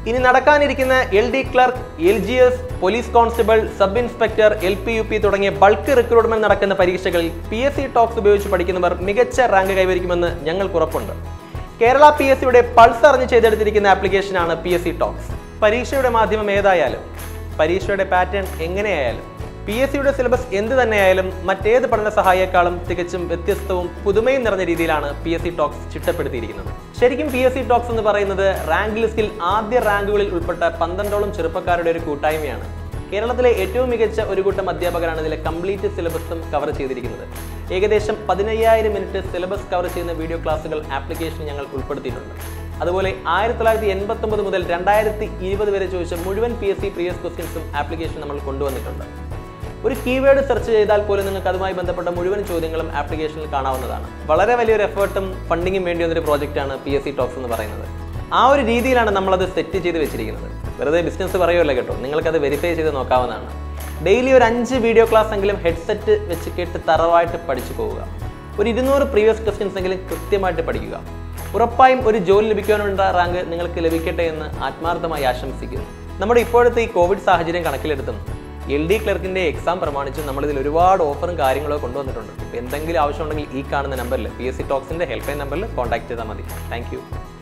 ഇനി നടക്കാനിരിക്കുന്ന L D clerk L G S police constable sub inspector L P U P തുടങ്ങിയ bulk recruitment നടക്കുന്ന പരീക്ഷകളിൽ P S C talks ഉപയോഗിച്ച് പഠിക്കുന്നവർ മികച്ച റാങ്ക് കൈവരിക്കുമെന്ന് ഞങ്ങൾക്ക് ഉറപ്പുണ്ട് കേരള പി എസ് സിയുടെ പൾസ് അറിഞ്ഞ് ചെയ്തെടുത്തിരിക്കുന്ന ആപ്ലിക്കേഷനാണ് പി എസ് സി ടോക്സ് പരീക്ഷയുടെ മാധ്യമം ഏതായാലും പരീക്ഷയുടെ പാറ്റേൺ എങ്ങനെയായാലും പി എസ് സിയുടെ സിലബസ് എന്ത് തന്നെയായാലും മറ്റേത് പഠന സഹായേക്കാളും തികച്ചും വ്യത്യസ്തവും പുതുമയും നിറഞ്ഞ രീതിയിലാണ് പി എസ് സി ടോക്സ് ചിട്ടപ്പെടുത്തിയിരിക്കുന്നത് ശരിക്കും പി എസ് സി ടോക്സ് എന്ന് പറയുന്നത് റാങ്ക് ലിസ്റ്റിൽ ആദ്യ റാങ്കുകളിൽ ഉൾപ്പെട്ട പന്ത്രണ്ടോളം ചെറുപ്പക്കാരുടെ ഒരു കൂട്ടായ്മയാണ് കേരളത്തിലെ ഏറ്റവും മികച്ച ഒരു കൂട്ടം അധ്യാപകരാണ് ഇതിലെ കംപ്ലീറ്റ് സിലബസും കവർ ചെയ്തിരിക്കുന്നത് ഏകദേശം പതിനയ്യായിരം മിനിറ്റ് സിലബസ് കവർ ചെയ്യുന്ന വീഡിയോ ക്ലാസുകൾ ആപ്ലിക്കേഷൻ ഞങ്ങൾ ഉൾപ്പെടുത്തിയിട്ടുണ്ട് അതുപോലെ ആയിരത്തി തൊള്ളായിരത്തി എൺപത്തി ഒമ്പത് മുതൽ രണ്ടായിരത്തി ഇരുപത് വരെ ചോദിച്ച മുഴുവൻ പി എസ് സി പ്രീവിയസ് ക്വസ്റ്റ്യൻസും ആപ്ലിക്കേഷൻ നമ്മൾ കൊണ്ടുവന്നിട്ടുണ്ട് ഒരു കീവേഡ് സെർച്ച് ചെയ്താൽ പോലും നിങ്ങൾക്ക് അതുമായി ബന്ധപ്പെട്ട മുഴുവൻ ചോദ്യങ്ങളും ആപ്ലിക്കേഷനിൽ കാണാവുന്നതാണ് വളരെ വലിയൊരു എഫേർട്ടും ഫണ്ടിങ്ങും വേണ്ടി വന്നൊരു പ്രോജക്റ്റാണ് പി എസ് സി ടോക്സ് എന്ന് പറയുന്നത് ആ ഒരു രീതിയിലാണ് നമ്മളത് സെറ്റ് ചെയ്ത് വെച്ചിരിക്കുന്നത് വെറുതെ ബിസിനസ് പറയുമല്ലോ കേട്ടോ നിങ്ങൾക്കത് വെരിഫൈ ചെയ്ത് നോക്കാവുന്നതാണ് ഡെയിലി ഒരു അഞ്ച് വീഡിയോ ക്ലാസ് എങ്കിലും ഹെഡ്സെറ്റ് വെച്ച് കേട്ട് തറവായിട്ട് പഠിച്ചു പോവുക ഒരു ഇരുന്നൂറ് പ്രീവിയസ് ക്വസ്റ്റ്യൻസ് എങ്കിലും കൃത്യമായിട്ട് പഠിക്കുക ഉറപ്പായും ഒരു ജോലി ലഭിക്കാനുള്ള റാങ്ക് നിങ്ങൾക്ക് ലഭിക്കട്ടെ എന്ന് ആത്മാർത്ഥമായി ആശംസിക്കുന്നു നമ്മുടെ ഇപ്പോഴത്തെ ഈ കോവിഡ് സാഹചര്യം കണക്കിലെടുത്തും എൽ ഡി ക്ലർക്കിന്റെ എക്സാം പ്രമാണിച്ച് നമ്മളിതിൽ ഒരുപാട് ഓഫറും കാര്യങ്ങളോ കൊണ്ടുവന്നിട്ടുണ്ട് ഇപ്പൊ എന്തെങ്കിലും ആവശ്യമുണ്ടെങ്കിൽ ഈ കാണുന്ന നമ്പറിൽ പി എസ് സി ടോക്സിന്റെ ഹെൽപ്പ് ലൈൻ നമ്പറിൽ കോൺടാക്ട് ചെയ്താൽ മതി താങ്ക്